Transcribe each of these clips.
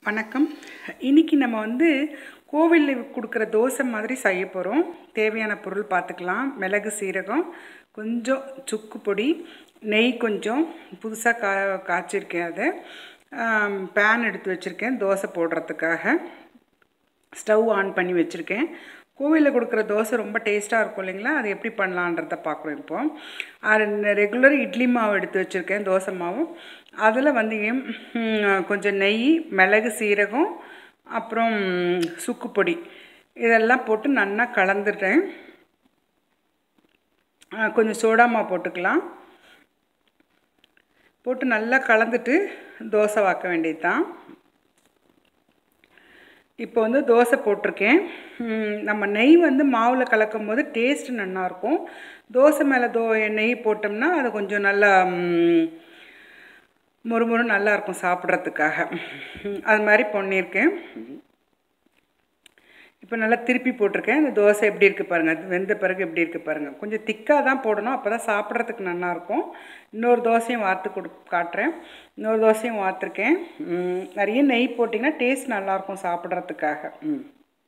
வணக்கம் இன்னைக்கு நம்ம வந்து கோவிலில் கொடுக்குற தோசை மாதிரி செய்ய போகிறோம் தேவையான பொருள் பார்த்துக்கலாம் மிளகு சீரகம் கொஞ்சம் சுக்கு பொடி நெய் கொஞ்சம் புதுசாக கா காய்ச்சிருக்கேன் அதை பேன் எடுத்து வச்சுருக்கேன் தோசை போடுறதுக்காக ஸ்டவ் ஆன் பண்ணி வச்சுருக்கேன் கோவிலில் கொடுக்குற தோசை ரொம்ப டேஸ்ட்டாக இருக்கும் இல்லைங்களா அது எப்படி பண்ணலான்றத பார்க்குறோம் இப்போ அது ரெகுலர் இட்லி மாவு எடுத்து வச்சுருக்கேன் தோசை மாவு அதில் வந்து ம், கொஞ்சம் நெய் மிளகு சீரகம் அப்புறம் சுக்கு பொடி இதெல்லாம் போட்டு நல்லா கலந்துட்டேன் ஆ, கொஞ்சம் சோடா மாவு போட்டுக்கலாம் போட்டு நல்லா கலந்துட்டு தோசை வாக்க வேண்டியது தான் இப்போ வந்து தோசை போட்டிருக்கேன் ம், நம்ம நெய் வந்து மாவில் கலக்கும் போது டேஸ்ட் நல்லாயிருக்கும் தோசை மேலே தோ நெய் போட்டோம்னா அது கொஞ்சம் நல்லா ம், மொறுமொறு நல்லாயிருக்கும் சாப்பிட்றதுக்காக ம், அது மாதிரி பண்ணியிருக்கேன் இப்போ நல்லா திருப்பி போட்டிருக்கேன் இந்த தோசை எப்படி இருக்குது பாருங்கள் அது வெந்த பிறகு எப்படி இருக்குது பாருங்கள் கொஞ்சம் திக்காக தான் போடணும் அப்போ தான் சாப்பிட்றதுக்கு நல்லாயிருக்கும் இன்னொரு தோசையும் வார்த்து கொடு காட்டுறேன் இன்னொரு தோசையும் வார்த்துருக்கேன் ம், நிறைய நெய் போட்டிங்கன்னா டேஸ்ட் நல்லாயிருக்கும் சாப்பிட்றதுக்காக ம்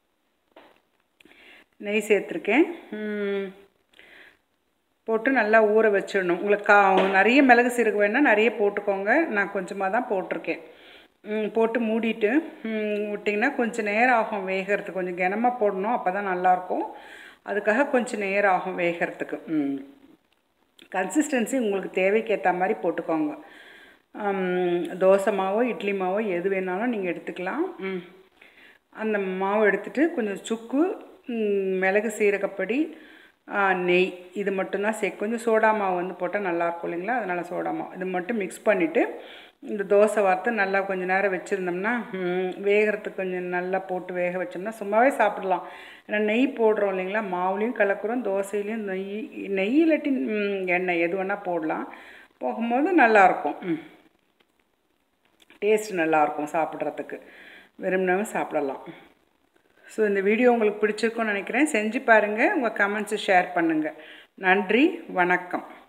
நெய் சேர்த்துருக்கேன் ம், போட்டு நல்லா ஊற வச்சிடணும் உங்களுக்கு கா நிறைய மிளகு சீரகம் வேணால் நிறைய போட்டுக்கோங்க நான் கொஞ்சமாக தான் போட்டிருக்கேன் ம், போட்டு மூடிட்டு ம், விட்டிங்கன்னா கொஞ்சம் நேரம் ஆகும் வேகிறதுக்கு கொஞ்சம் கனமாக போடணும் அப்போ தான் நல்லாயிருக்கும் அதுக்காக கொஞ்சம் நேரம் ஆகும் வேகிறதுக்கு ம் கன்சிஸ்டன்சி உங்களுக்கு தேவைக்கு ஏற்ற மாதிரி போட்டுக்கோங்க ம், தோசை மாவோ இட்லி மாவோ எது வேணாலும் நீங்கள் எடுத்துக்கலாம் ம். அந்த மாவு எடுத்துட்டு கொஞ்சம் சுக்கு ம், மிளகு சீரகப்பொடி ஆ, நெய் இது மட்டும்தான் சே கொஞ்சம் சோடா மாவு வந்து போட்டால் நல்லாயிருக்கும் இல்லைங்களா அதனால் சோடா மாவு இது மட்டும் மிக்ஸ் பண்ணிவிட்டு இந்த தோசை வார்த்து நல்லா கொஞ்சம் நேரம் வச்சுருந்தோம்னா ம், வேகிறதுக்கு கொஞ்சம் நல்லா போட்டு வேக வச்சோம்னா சும்மாவே சாப்பிடலாம் ஏன்னா நெய் போடுறோம் இல்லைங்களா மாவுலேயும் கலக்குறோம் தோசையிலையும் நெய் நெய் இல்லாட்டி ம், எண்ணெய் எது வேணால் போடலாம் போகும்போது நல்லாயிருக்கும் ம் டேஸ்ட் நல்லாயிருக்கும் சாப்பிட்றதுக்கு விரும்பினவங்க சாப்பிடலாம் ஸோ இந்த வீடியோ உங்களுக்கு பிடிச்சிருக்கும்னு நினைக்கிறேன் செஞ்சு பாருங்கள் உங்கள் கமெண்ட்ஸை ஷேர் பண்ணுங்கள் நன்றி வணக்கம்